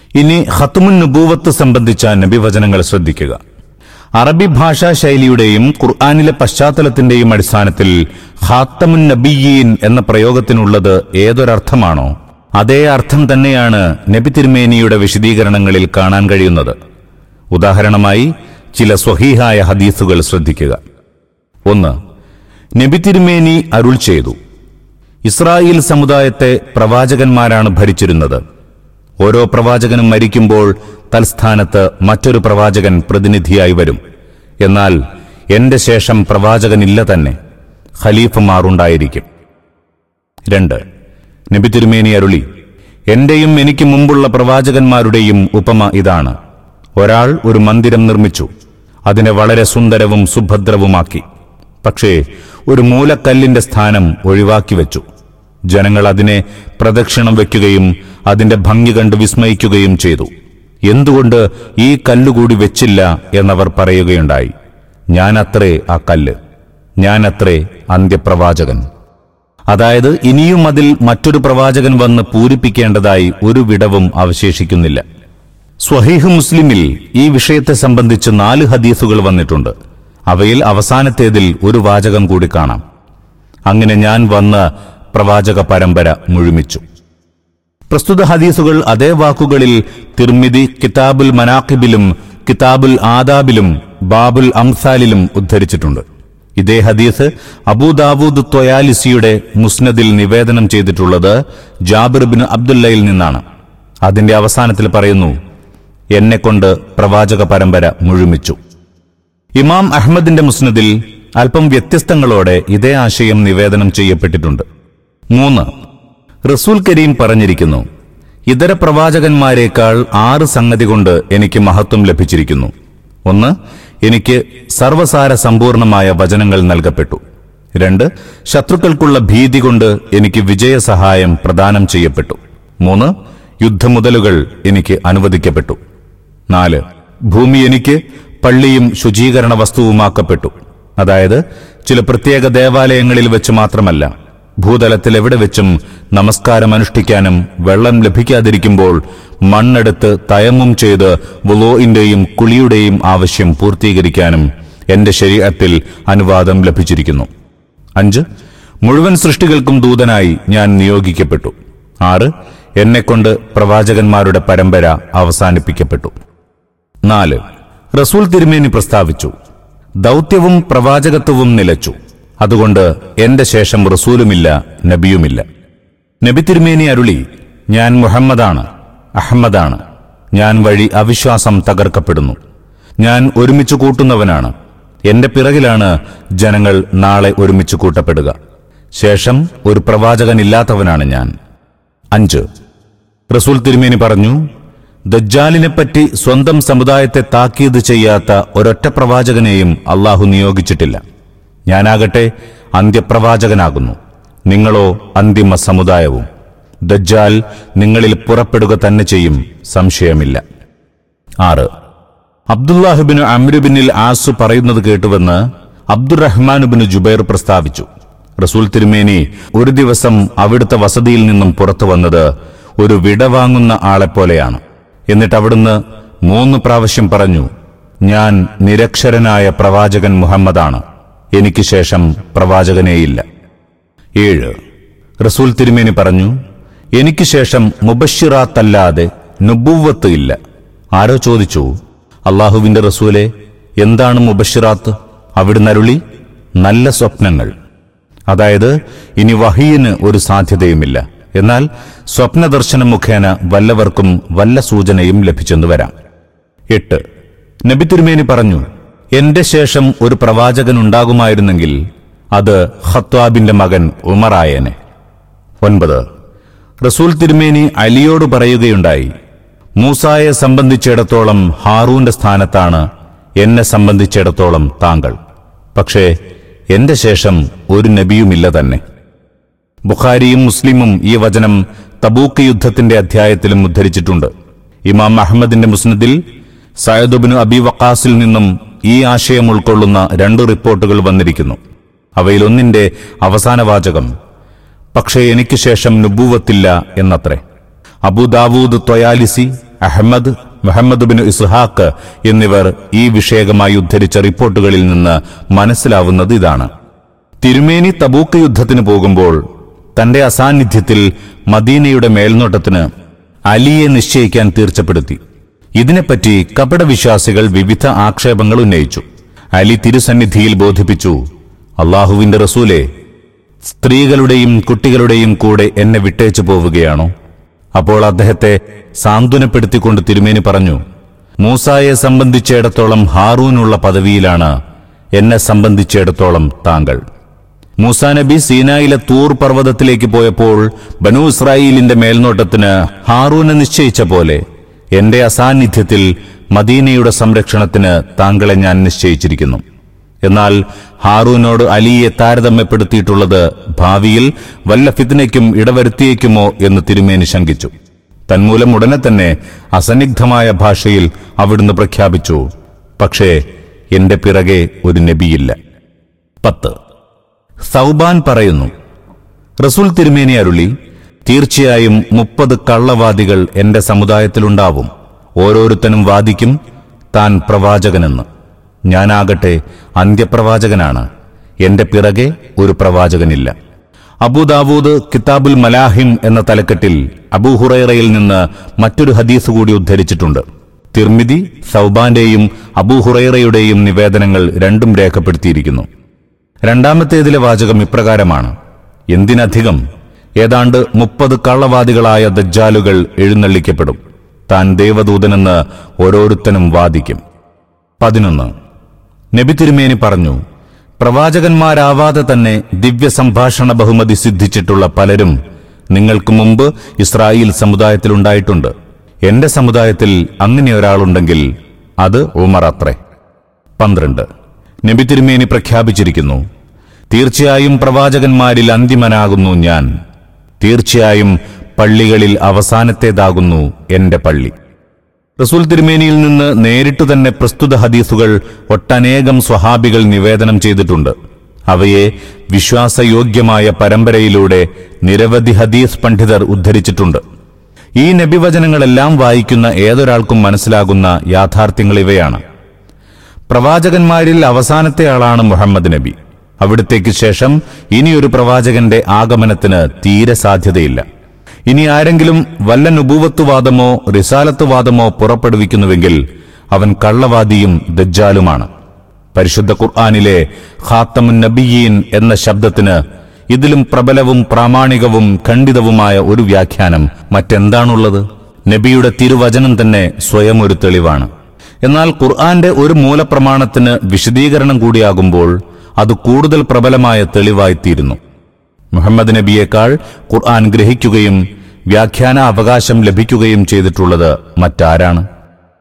ഇനി ഖത്തുമുൻ നുബൂവത്ത് സംബന്ധിച്ച നബിവചനങ്ങൾ ശ്രദ്ധിക്കുക അറബി ഭാഷാ ശൈലിയുടെയും ഖുർആാനിലെ പശ്ചാത്തലത്തിന്റെയും അടിസ്ഥാനത്തിൽ ഖാത്തമുൻ നബിയീൻ എന്ന പ്രയോഗത്തിനുള്ളത് ഏതൊരർത്ഥമാണോ അതേ അർത്ഥം തന്നെയാണ് നബി തിരുമേനിയുടെ വിശദീകരണങ്ങളിൽ കാണാൻ കഴിയുന്നത് ഉദാഹരണമായി ചില സ്വഹീഹായ ഹദീസുകൾ ശ്രദ്ധിക്കുക ഒന്ന് നബി തിരുമേനി അരുൾ ചെയ്തു ഇസ്രായേൽ സമുദായത്തെ പ്രവാചകന്മാരാണ് ഭരിച്ചിരുന്നത് ഓരോ പ്രവാചകനും മരിക്കുമ്പോൾ തൽസ്ഥാനത്ത് മറ്റൊരു പ്രവാചകൻ പ്രതിനിധിയായി വരും എന്നാൽ എന്റെ ശേഷം പ്രവാചകനില്ല തന്നെ ഖലീഫമാറുണ്ടായിരിക്കും രണ്ട് നബി തിരുമേനി അരുളി എന്റെയും എനിക്ക് മുമ്പുള്ള പ്രവാചകന്മാരുടെയും ഉപമ ഇതാണ് ഒരാൾ ഒരു മന്ദിരം നിർമ്മിച്ചു അതിനെ വളരെ സുന്ദരവും സുഭദ്രവുമാക്കി പക്ഷേ ഒരു മൂലക്കല്ലിന്റെ സ്ഥാനം ഒഴിവാക്കി വെച്ചു ജനങ്ങൾ അതിനെ പ്രദക്ഷിണം വയ്ക്കുകയും അതിന്റെ ഭംഗി കണ്ട് വിസ്മയിക്കുകയും ചെയ്തു എന്തുകൊണ്ട് ഈ കല്ലുകൂടി വെച്ചില്ല എന്നവർ പറയുകയുണ്ടായി ഞാനത്രേ ആ കല്ല് ഞാനത്രേ അന്ത്യപ്രവാചകൻ അതായത് ഇനിയും അതിൽ മറ്റൊരു പ്രവാചകൻ വന്ന് പൂരിപ്പിക്കേണ്ടതായി ഒരു വിടവും അവശേഷിക്കുന്നില്ല സ്വഹീഹ് മുസ്ലിമിൽ ഈ വിഷയത്തെ സംബന്ധിച്ച് നാല് ഹദീസുകൾ വന്നിട്ടുണ്ട് അവയിൽ അവസാനത്തേതിൽ ഒരു വാചകം കൂടി കാണാം അങ്ങനെ ഞാൻ വന്ന് പ്രവാചക പരമ്പര മുഴുമിച്ചു പ്രസ്തുത ഹദീസുകൾ അതേ വാക്കുകളിൽ തിർമിതി കിതാബുൽ മനാഖിബിലും കിതാബുൽ ആദാബിലും ബാബുൽ അംസാലിലും ഉദ്ധരിച്ചിട്ടുണ്ട് ഇതേ ഹദീസ് അബൂദാവൂദ് ത്വയാലിസിയുടെ മുസ്നദിൽ നിവേദനം ചെയ്തിട്ടുള്ളത് ജാബിർ ബിൻ അബ്ദുല്ലയിൽ നിന്നാണ് അതിന്റെ അവസാനത്തിൽ പറയുന്നു എന്നെക്കൊണ്ട് പ്രവാചക പരമ്പര മുഴുമിച്ചു ഇമാം അഹമ്മദിന്റെ മുസ്നദിൽ അല്പം വ്യത്യസ്തങ്ങളോടെ ഇതേ ആശയം നിവേദനം ചെയ്യപ്പെട്ടിട്ടുണ്ട് മൂന്ന് റസൂൽ കരീം പറഞ്ഞിരിക്കുന്നു ഇതര പ്രവാചകന്മാരെക്കാൾ ആറ് സംഗതി കൊണ്ട് എനിക്ക് മഹത്വം ലഭിച്ചിരിക്കുന്നു ഒന്ന് എനിക്ക് സർവസാര സമ്പൂർണമായ വചനങ്ങൾ നൽകപ്പെട്ടു രണ്ട് ശത്രുക്കൾക്കുള്ള ഭീതി കൊണ്ട് എനിക്ക് വിജയസഹായം പ്രദാനം ചെയ്യപ്പെട്ടു മൂന്ന് യുദ്ധമുതലുകൾ എനിക്ക് അനുവദിക്കപ്പെട്ടു നാല് ഭൂമി എനിക്ക് പള്ളിയും ശുചീകരണ വസ്തുവുമാക്കപ്പെട്ടു അതായത് ചില പ്രത്യേക ദേവാലയങ്ങളിൽ വെച്ച് മാത്രമല്ല ഭൂതലത്തിൽ എവിടെ വെച്ചും നമസ്കാരം അനുഷ്ഠിക്കാനും വെള്ളം ലഭിക്കാതിരിക്കുമ്പോൾ മണ്ണെടുത്ത് തയമ്മും ചെയ്ത് വുളോയിന്റെയും കുളിയുടെയും ആവശ്യം പൂർത്തീകരിക്കാനും എന്റെ ശരീരത്തിൽ അനുവാദം ലഭിച്ചിരിക്കുന്നു അഞ്ച് മുഴുവൻ സൃഷ്ടികൾക്കും ദൂതനായി ഞാൻ നിയോഗിക്കപ്പെട്ടു ആറ് എന്നെക്കൊണ്ട് പ്രവാചകന്മാരുടെ പരമ്പര അവസാനിപ്പിക്കപ്പെട്ടു നാല് റസൂൽ തിരുമേനി പ്രസ്താവിച്ചു ദൗത്യവും പ്രവാചകത്വവും നിലച്ചു അതുകൊണ്ട് എന്റെ ശേഷം റസൂലുമില്ല നബിയുമില്ല നബി തിരുമേനി അരുളി ഞാൻ മുഹമ്മദാണ് അഹമ്മദാണ് ഞാൻ വഴി അവിശ്വാസം തകർക്കപ്പെടുന്നു ഞാൻ ഒരുമിച്ച് കൂട്ടുന്നവനാണ് എന്റെ പിറകിലാണ് ജനങ്ങൾ നാളെ ഒരുമിച്ച് കൂട്ടപ്പെടുക ശേഷം ഒരു പ്രവാചകനില്ലാത്തവനാണ് ഞാൻ അഞ്ച് റസൂൽ തിരുമേനി പറഞ്ഞു ദജ്ജാലിനെപ്പറ്റി സ്വന്തം സമുദായത്തെ താക്കീത് ചെയ്യാത്ത ഒരൊറ്റ പ്രവാചകനെയും അള്ളാഹു നിയോഗിച്ചിട്ടില്ല ഞാനാകട്ടെ അന്ത്യപ്രവാചകനാകുന്നു നിങ്ങളോ അന്തിമ സമുദായവും ദജ്ജാൽ നിങ്ങളിൽ പുറപ്പെടുക തന്നെ ചെയ്യും സംശയമില്ല ആറ് അബ്ദുല്ലാഹിബിന് അമ്രുബിനിൽ ആസു പറയുന്നത് കേട്ടുവെന്ന് അബ്ദുറഹ്മാനുബിന് ജുബൈർ പ്രസ്താവിച്ചു റസൂൽ തിരുമേനി ഒരു ദിവസം അവിടുത്തെ വസതിയിൽ നിന്നും പുറത്തു വന്നത് ഒരു വിട വാങ്ങുന്ന ആളെപ്പോലെയാണ് എന്നിട്ട് അവിടുന്ന് മൂന്ന് പ്രാവശ്യം പറഞ്ഞു ഞാൻ നിരക്ഷരനായ പ്രവാചകൻ മുഹമ്മദാണ് എനിക്ക് ശേഷം പ്രവാചകനേയില്ല ഏഴ് റസൂൽ തിരുമേനി പറഞ്ഞു എനിക്ക് ശേഷം മുബഷിറാത്തല്ലാതെ നുബുവത്ത് ഇല്ല ആരോ ചോദിച്ചു അള്ളാഹുവിന്റെ റസൂലെ എന്താണ് മുബഷിറാത്ത് അവിടുന്ന് അരുളി നല്ല സ്വപ്നങ്ങൾ അതായത് ഇനി വഹീന് ഒരു സാധ്യതയുമില്ല എന്നാൽ സ്വപ്നദർശനം മുഖേന വല്ലവർക്കും വല്ല സൂചനയും ലഭിച്ചെന്ന് വരാം എട്ട് നബി തിരുമേനി പറഞ്ഞു എന്റെ ശേഷം ഒരു പ്രവാചകൻ ഉണ്ടാകുമായിരുന്നെങ്കിൽ അത് ഖത്വാബിന്റെ മകൻ ഉമറായനെ ഒൻപത് റസൂൽ തിരുമേനി അലിയോട് പറയുകയുണ്ടായി മൂസായെ സംബന്ധിച്ചിടത്തോളം ഹാറൂന്റെ സ്ഥാനത്താണ് എന്നെ സംബന്ധിച്ചിടത്തോളം താങ്കൾ പക്ഷേ എന്റെ ശേഷം ഒരു നബിയുമില്ല തന്നെ ബുഖാരിയും മുസ്ലിമും ഈ വചനം തബൂക്ക് യുദ്ധത്തിന്റെ അധ്യായത്തിലും ഉദ്ധരിച്ചിട്ടുണ്ട് ഇമാം അഹമ്മദിന്റെ മുസ്നദിൽ സയദുബിന് അബി വക്കാസിൽ നിന്നും ഈ ആശയം ഉൾക്കൊള്ളുന്ന രണ്ട് റിപ്പോർട്ടുകൾ വന്നിരിക്കുന്നു അവയിലൊന്നിന്റെ അവസാന വാചകം പക്ഷേ എനിക്ക് ശേഷം നുബൂവത്തില്ല എന്നത്രേ Abu Dawud Tayalisi Ahmad Muhammad bin Ishaq എന്നിവർ ഈ വിഷയകമായി ഉദ്ധരിച്ച റിപ്പോർട്ടുകളിൽ നിന്ന് മനസ്സിലാവുന്നത് ഇതാണ് തിരുമേനി തബൂക്ക് യുദ്ധത്തിന് പോകുമ്പോൾ തന്റെ അസാന്നിധ്യത്തിൽ മദീനയുടെ മേൽനോട്ടത്തിന് അലിയെ നിശ്ചയിക്കാൻ തീർച്ചപ്പെടുത്തി ഇതിനെപ്പറ്റി കപടവിശ്വാസികൾ വിവിധ ആക്ഷേപങ്ങൾ ഉന്നയിച്ചു അലി തിരുസന്നിധിയിൽ ബോധിപ്പിച്ചു അള്ളാഹുവിന്റെ റസൂലെ സ്ത്രീകളുടെയും കുട്ടികളുടെയും കൂടെ എന്നെ വിട്ടേച്ചു പോവുകയാണോ അപ്പോൾ അദ്ദേഹത്തെ സാന്ത്വനപ്പെടുത്തിക്കൊണ്ട് തിരുമേനി പറഞ്ഞു മൂസായെ സംബന്ധിച്ചിടത്തോളം ഹാറൂനുള്ള പദവിയിലാണ് എന്നെ സംബന്ധിച്ചിടത്തോളം താങ്കൾ മൂസാ നബി സീനായിലെ തൂർ പർവ്വതത്തിലേക്ക് പോയപ്പോൾ ബനു ഇസ്രായേലിന്റെ മേൽനോട്ടത്തിന് ഹാറൂനെ നിശ്ചയിച്ച പോലെ എന്റെ അസാന്നിധ്യത്തിൽ മദീനയുടെ സംരക്ഷണത്തിന് താങ്കളെ ഞാൻ നിശ്ചയിച്ചിരിക്കുന്നു എന്നാൽ ഹാറൂനോട് അലിയെ താരതമ്യപ്പെടുത്തിയിട്ടുള്ളത് ഭാവിയിൽ വല്ല ഫിത്നയ്ക്കും ഇടവരുത്തിയേക്കുമോ എന്ന് തിരുമേനി ശങ്കിച്ചു തന്മൂലം ഉടനെ തന്നെ അസന്നിഗ്ധമായ ഭാഷയിൽ അവിടുന്ന് പ്രഖ്യാപിച്ചു പക്ഷേ എന്റെ പിറകെ ഒരു നബിയില്ല പത്ത് സൗബാൻ പറയുന്നു റസൂൽ തിരുമേനി അരുളി തീർച്ചയായും മുപ്പത് കള്ളവാദികൾ എന്റെ സമുദായത്തിലുണ്ടാവും ഓരോരുത്തനും വാദിക്കും താൻ പ്രവാചകനെന്ന് ഞാനാകട്ടെ അന്ത്യപ്രവാചകനാണ് എന്റെ പിറകെ ഒരു പ്രവാചകനില്ല അബൂദാവൂദ് കിതാബുൽ മലാഹിം എന്ന തലക്കെട്ടിൽ അബൂഹുറൈറയിൽ നിന്ന് മറ്റൊരു ഹദീസ് കൂടി ഉദ്ധരിച്ചിട്ടുണ്ട് തിർമിതി സൗബാന്റെയും അബൂഹുറൈറയുടെയും നിവേദനങ്ങൾ രണ്ടും രേഖപ്പെടുത്തിയിരിക്കുന്നു രണ്ടാമത്തേതിലെ വാചകം ഇപ്രകാരമാണ് എന്തിനധികം ഏതാണ്ട് മുപ്പത് കള്ളവാദികളായ ദജ്ജാലുകൾ എഴുന്നള്ളിക്കപ്പെടും താൻ ദേവദൂതനെന്ന് ഓരോരുത്തനും വാദിക്കും പതിനൊന്ന് നബി തിരുമേനി പറഞ്ഞു പ്രവാചകന്മാരാവാതെ തന്നെ ദിവ്യ സംഭാഷണ ബഹുമതി സിദ്ധിച്ചിട്ടുള്ള പലരും നിങ്ങൾക്ക് മുമ്പ് ഇസ്രായേൽ സമുദായത്തിലുണ്ടായിട്ടുണ്ട് എന്റെ സമുദായത്തിൽ അങ്ങനെ ഒരാളുണ്ടെങ്കിൽ അത് ഉമർ അത്രേ പന്ത്രണ്ട് നബി തിരുമേനി പ്രഖ്യാപിച്ചിരിക്കുന്നു തീർച്ചയായും പ്രവാചകന്മാരിൽ അന്തിമനാകുന്നു ഞാൻ തീർച്ചയായും പള്ളികളിൽ അവസാനത്തേതാകുന്നു എന്റെ പള്ളി റസൂൽ തിരുമേനിയിൽ നിന്ന് നേരിട്ടു തന്നെ പ്രസ്തുത ഹദീസുകൾ ഒട്ടനേകം സ്വഹാബികൾ നിവേദനം ചെയ്തിട്ടുണ്ട് അവയെ വിശ്വാസയോഗ്യമായ പരമ്പരയിലൂടെ നിരവധി ഹദീസ് പണ്ഡിതർ ഉദ്ധരിച്ചിട്ടുണ്ട് ഈ നബിവചനങ്ങളെല്ലാം വായിക്കുന്ന ഏതൊരാൾക്കും മനസ്സിലാകുന്ന യാഥാർത്ഥ്യങ്ങൾ ഇവയാണ് പ്രവാചകന്മാരിൽ അവസാനത്തെ ആളാണ് മുഹമ്മദ് നബി അവിടത്തേക്ക് ശേഷം ഇനിയൊരു പ്രവാചകന്റെ ആഗമനത്തിന് തീരെ സാധ്യതയില്ല ഇനി ആരെങ്കിലും വല്ല നുബൂവത്തുവാദമോ റിസാലത്തുവാദമോ പുറപ്പെടുവിക്കുന്നുവെങ്കിൽ അവൻ കള്ളവാദിയും ദജ്ജാലുമാണ് പരിശുദ്ധ ഖുർആാനിലെ ഖാത്തമുൻ നബിയീൻ എന്ന ശബ്ദത്തിന് ഇതിലും പ്രബലവും പ്രാമാണികവും ഖണ്ഡിതവുമായ ഒരു വ്യാഖ്യാനം മറ്റെന്താണുള്ളത് നബിയുടെ തിരുവചനം തന്നെ സ്വയം ഒരു തെളിവാണ് എന്നാൽ ഖുർആന്റെ ഒരു മൂലപ്രമാണത്തിന് വിശദീകരണം കൂടിയാകുമ്പോൾ അത് കൂടുതൽ പ്രബലമായ തെളിവായിത്തീരുന്നു മുഹമ്മദ് നബിയേക്കാൾ ഖുർആൻ ഗ്രഹിക്കുകയും വ്യാഖ്യാന അവകാശം ലഭിക്കുകയും ചെയ്തിട്ടുള്ളത് മറ്റാരാണ്